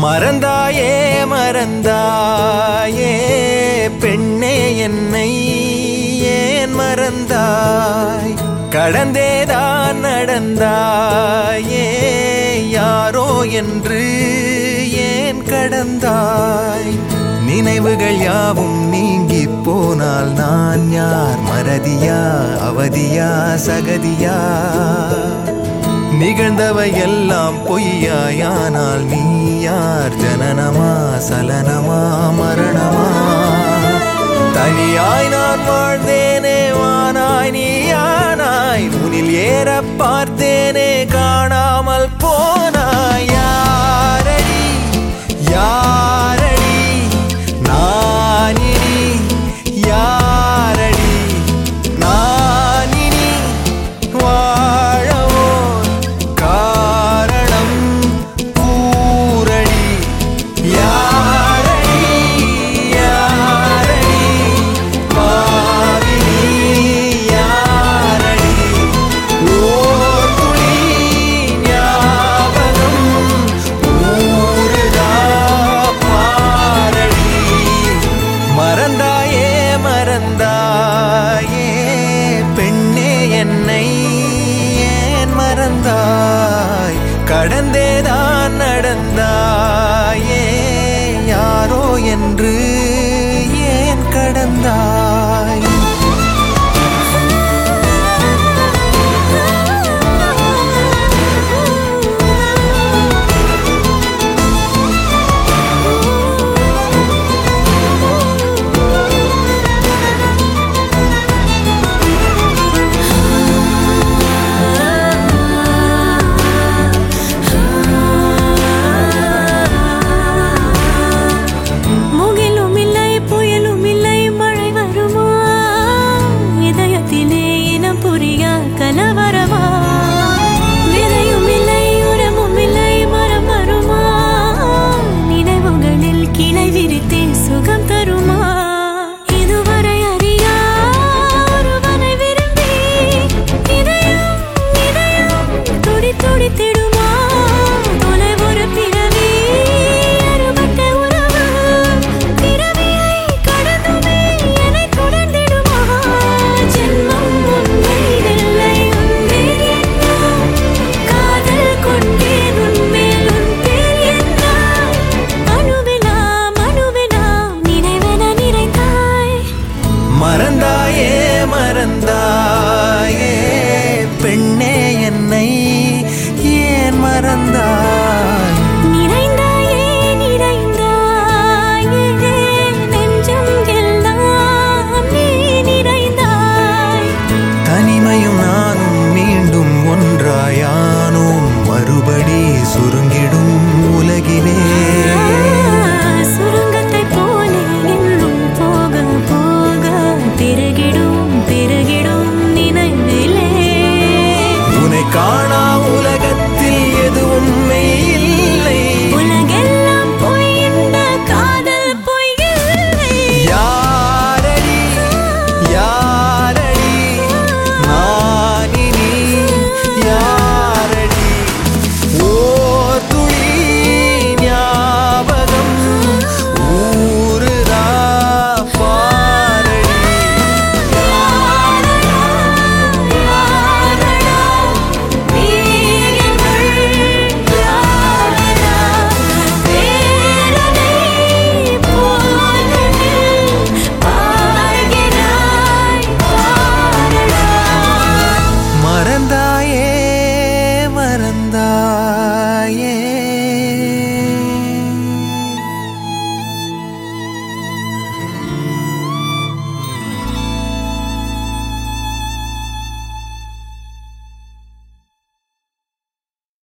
மறந்தாயே மறந்தாயே பெண்ணே என்னை ஏன் மறந்தாய் கடந்தேதான் நடந்தாயே யாரோ என்று ஏன் கடந்தாய் நினைவுகள் யாவும் நீங்கி போனால் நான் யார் மறதியா அவதியா சகதியா நிகழ்ந்தவை எல்லாம் பொய்யாயானால் நீ யார் ஜனனமா சலனமா மரணமா தனியாய் நான் வாழ்ந்தேனே வானாய் நீயானாய் உனில் ஏற பார்த்தேனே காணாமல் போனாய் யாரடி யாரடி நானினி யாரடி நானினி வாழவோ காரணம் கூறடி யாரடி யாரடி பாவினி யாரடி ஓர் துளி ஞாபகம் ஊறுதா பாரடி மறந்தாயே மறந்தாயே பெண்ணே என்னை ஏன் மறந்தாய் கடந்தேதான் நடந்தாயே யாரோ என்று ஏன் கடந்தாய் முகிலும் இல்லை புயலும் இல்லை மழை வருமா இதயத்திலே இனம் புரியா கலவரமா விதையும் இல்லை உரமும் இல்லை மரம் வருமா நினைவுகளில் கிளை விரித்தே சுகம் தருமா இதுவரை அறியா ஒருவனை விரும்பி இதயம் இதயம் துடி துடித்திடுமா தொலைவொரு பிறவி அறுபட்ட உறவு பிறவியை கடந்துமே என்னை தொடர்ந்திடுமா ஜென்மம் உண்மை இல்லை உன்னை எண்ணம் காதல் கொண்டேன் உன்மேல் உன் பேர் என்ன அணுவெல்லாம் அணுவெல்லாம் நினைவென நிறைந்தாய் மறந்தாயே மறந்தாயே பெண்ணே என்னை ஏன் மறந்தாய் நிறைந்தாயே நிறைந்தாயே நெஞ்சம் எல்லாம் நீ நிறைந்தாய் தனிமையும் நானும் மீண்டும் ஒன்றாயானோம் மறுபடி சுருங்கி